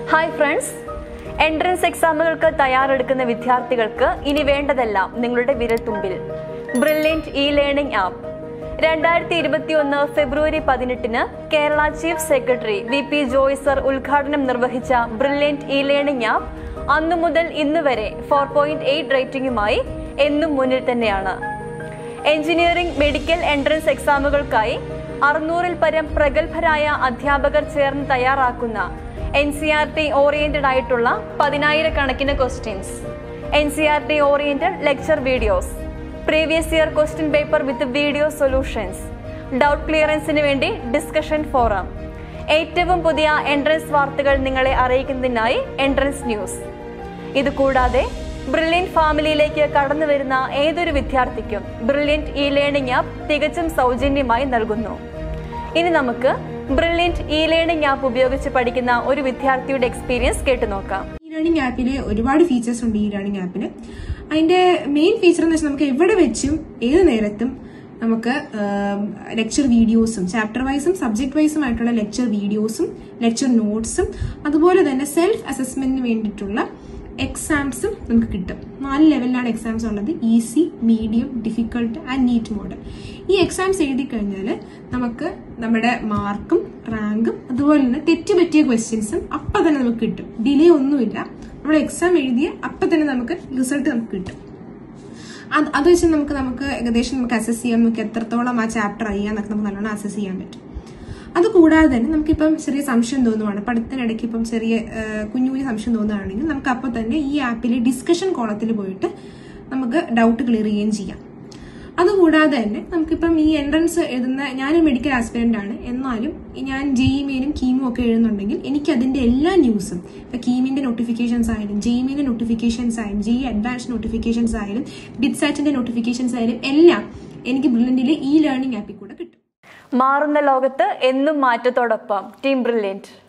hi friends entrance എക്സാമുകൾക്ക് തയ്യാറെടുക്കുന്ന വിദ്യാർത്ഥികൾക്ക് ഇനി വേണ്ടതെല്ലാം നിങ്ങളുടെ വിരൽത്തുമ്പിൽ ബ്രില്യൻറ്റ് ഇ ലേണിംഗ് ആപ്പ് രണ്ടായിരത്തി ഇരുപത്തിയൊന്ന് ഫെബ്രുവരി പതിനെട്ടിന് Kerala chief secretary V P Joy sir ഉദ്ഘാടനം നിർവഹിച്ച ബ്രില്യൻറ്റ് ഇ ലേണിംഗ് ആപ്പ് അന്നു മുതൽ ഇന്ന് വരെ ഫോർ പോയിന്റ് എയ്റ്റ് റേറ്റിംഗുമായി എന്നും മുന്നിൽ തന്നെയാണ് എഞ്ചിനീയറിംഗ് മെഡിക്കൽ എൻട്രൻസ് എക്സാമുകൾക്കായി അറുന്നൂറിൽ പരം പ്രഗത്ഭരായ അധ്യാപകർ ചേർന്ന് തയ്യാറാക്കുന്ന N C R T oriented ആയിട്ടുള്ള പതിനായിരക്കണക്കിന് questions N C R T oriented lecture videos previous year question paper with video solutions doubt ക്ലിയറൻസിന് വേണ്ടി ഡിസ്കഷൻ ഫോറം ഏറ്റവും പുതിയ എൻട്രൻസ് വാർത്തകൾ നിങ്ങളെ അറിയിക്കുന്നതിനായി എൻട്രൻസ് ന്യൂസ് ഇത് കൂടാതെ ബ്രില്യൻറ്റ് ഫാമിലിയിലേക്ക് കടന്നു വരുന്ന ഏതൊരു വിദ്യാർത്ഥിക്കും ബ്രില്യൻറ്റ് ഇ ലേണിംഗ് ആപ്പ് തികച്ചും സൗജന്യമായി നൽകുന്നു ഇനി നമുക്ക് ബ്രില്യൻറ്റ് ഇ ലേണിംഗ് ആപ്പ് ഉപയോഗിച്ച് പഠിക്കുന്ന ഒരു വിദ്യാർത്ഥിയുടെ എക്സ്പീരിയൻസ് കേട്ടു നോക്കാം ഈ ലേണിംഗ് ആപ്പിൽ ഒരുപാട് ഫീച്ചേഴ്സ് ഉണ്ട് ഈ ലേണിംഗ് ആപ്പിൽ അതിന്റെ മെയിൻ ഫീച്ചർ എന്ന് വെച്ചാൽ നമുക്ക് എവിടെ വെച്ചും ഏത് നേരത്തും നമുക്ക് ലെക്ചർ വീഡിയോസും ചാപ്റ്റർ വൈസും സബ്ജക്ട് വൈസും ആയിട്ടുള്ള ലെക്ചർ വീഡിയോസും ലെക്ചർ നോട്ട്സും അതുപോലെ തന്നെ സെൽഫ് അസസ്മെന്റിന് വേണ്ടിയിട്ടുള്ള എക്സാംസും നമുക്ക് കിട്ടും നാല് ലെവലിലാണ് എക്സാംസ് ഉള്ളത് easy medium difficult and NEET model ഈ എക്സാംസ് എഴുതി കഴിഞ്ഞാൽ നമുക്ക് നമ്മുടെ മാർക്കും റാങ്കും അതുപോലെ തന്നെ തെറ്റ് പറ്റിയ ക്വസ്റ്റ്യൻസും അപ്പം തന്നെ നമുക്ക് കിട്ടും ഡിലേ ഒന്നുമില്ല നമ്മൾ എക്സാം എഴുതിയ അപ്പം തന്നെ നമുക്ക് റിസൾട്ട് നമുക്ക് കിട്ടും അത് അത് വെച്ച് നമുക്ക് നമുക്ക് ഏകദേശം നമുക്ക് അസസ് ചെയ്യാം നമുക്ക് എത്രത്തോളം ആ ചാപ്റ്റർ അറിയാന്നൊക്കെ നമുക്ക് നല്ലോണം അസസ് ചെയ്യാൻ പറ്റും അത് കൂടാതെ തന്നെ നമുക്കിപ്പം ചെറിയ സംശയം തോന്നുവാണ് പഠിത്തത്തിനിടയ്ക്ക് ഇപ്പം ചെറിയ ആ, കുഞ്ഞു കുഞ്ഞു സംശയം തോന്നുകയാണെങ്കിൽ നമുക്ക് അപ്പോൾ തന്നെ ഈ ആപ്പിലെ ഡിസ്കഷൻ കോളത്തിൽ പോയിട്ട് നമുക്ക് ഡൗട്ട് ക്ലിയർ ചെയ്യുകയും ചെയ്യാം അതുകൂടാതെ തന്നെ നമുക്കിപ്പം ഈ എൻട്രൻസ് എഴുതുന്ന ഞാനൊരു മെഡിക്കൽ ആസ്പിരന്റ് ആണ് എന്നാലും ഞാൻ ജെഇമെയിലും കീമും ഒക്കെ എഴുതുന്നുണ്ടെങ്കിൽ എനിക്ക് അതിന്റെ എല്ലാ ന്യൂസും ഇപ്പൊ കീമിന്റെ നോട്ടിഫിക്കേഷൻസ് ആയാലും ജെഇമെയിലെ നോട്ടിഫിക്കേഷൻസ് ആയാലും ജെഇ അഡ്വാൻസ് നോട്ടിഫിക്കേഷൻസ് ആയാലും ഡിറ്റ്സാറ്റിന്റെ നോട്ടിഫിക്കേഷൻസ് ആയാലും എല്ലാം എനിക്ക് ബ്രില്യന്റിലെ ഈ ലേണിംഗ് ആപ്പിൽ കൂടെ കിട്ടും മാറുന്ന ലോകത്ത് എന്നും മാറ്റത്തോടൊപ്പം ടീം ബ്രില്യൻറ്റ്